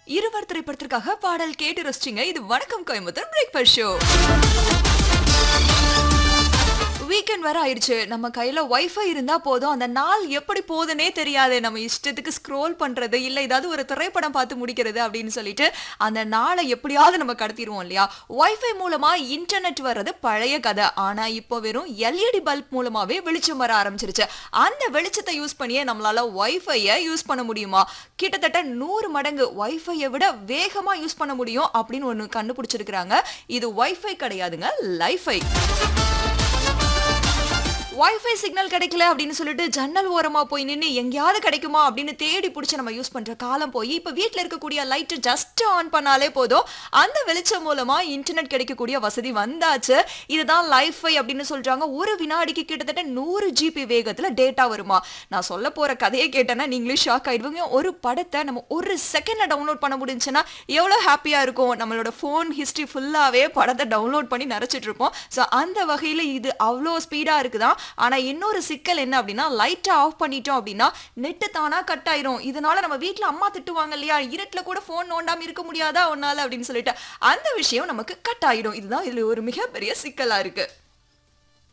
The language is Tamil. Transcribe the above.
இருவர் திரைப்படத்திற்காக பாடல் கேட்டு ரசிச்சிங்க இது வணக்கம் கோயம்புத்தூர் பிரேக்ஃபாஸ்ட் ஷோ வீக்கெண்ட் வர ஆயிடுச்சு நம்ம கையில வைஃபை இருந்தா போதும் அந்த நாள் எப்படி போகுதுன்னே தெரியாது நம்ம இஷ்டத்துக்கு ஸ்க்ரோல் பண்றது இல்ல ஏதாவது ஒரு திரைப்படம் பார்த்து முடிக்கிறது அப்படின்னு சொல்லிட்டு அந்த நாளை எப்படியாவது நம்ம கடத்திடுவோம் இல்லையா வைஃபை மூலமா இன்டர்நெட் வர்றது பழைய கதை ஆனா இப்போ வெறும் எல்இடி பல்ப் மூலமாவே வெளிச்சம் வர ஆரம்பிச்சிருச்சு அந்த வெளிச்சத்தை யூஸ் பண்ணியே நம்மளால வைஃபையை யூஸ் பண்ண முடியுமா கிட்டத்தட்ட நூறு மடங்கு வைஃபையை விட வேகமா யூஸ் பண்ண முடியும் அப்படின்னு ஒண்ணு கண்டுபிடிச்சிருக்கிறாங்க இது வைஃபை கிடையாதுங்க லைஃபை வைஃபை சிக்னல் கிடைக்கல அப்படின்னு சொல்லிட்டு ஜன்னல் ஓரமா போய் நின்று எங்கேயாவது கிடைக்குமா அப்படின்னு தேடி பிடிச்சி நம்ம யூஸ் பண்ற காலம் போய் இப்ப வீட்ல இருக்கக்கூடிய லைட் ஜஸ்ட் ஆன் பண்ணாலே போதும் அந்த வெளிச்சம் மூலமா இன்டர்நெட் கிடைக்கக்கூடிய வசதி வந்தாச்சு இதுதான் லைஃபை அப்படின்னு சொல்றாங்க ஒரு வினாடிக்கு கிட்டத்தட்ட நூறு ஜிபி வேகத்துல டேட்டா வருமா நான் சொல்ல போற கதையை கேட்டேன்னா நீங்களே ஷாக் ஆயிடுவீங்க ஒரு படத்தை நம்ம ஒரு செகண்ட்ல டவுன்லோட் பண்ண முடிஞ்சுன்னா எவ்வளவு ஹாப்பியா இருக்கும் நம்மளோட ஃபோன் ஹிஸ்டரி ஃபுல்லாவே படத்தை டவுன்லோட் பண்ணி நிறைச்சிட்டு இருப்போம் ஸோ அந்த வகையில இது அவ்வளோ ஸ்பீடா இருக்குதான் ஆனா இன்னொரு சிக்கல் என்ன அப்படின்னா லைட்டை ஆஃப் பண்ணிட்டோம் அப்படின்னா நெட்டு தானா கட் ஆயிரும் இதனால நம்ம வீட்ல அம்மா திட்டுவாங்க இல்லையா இருட்டுல கூட ஃபோன் நோண்டாம இருக்க முடியாதா ஒன்னால அப்படின்னு சொல்லிட்டு அந்த விஷயம் நமக்கு கட் ஆயிடும் இதுதான் இதுல ஒரு மிகப்பெரிய சிக்கலா இருக்கு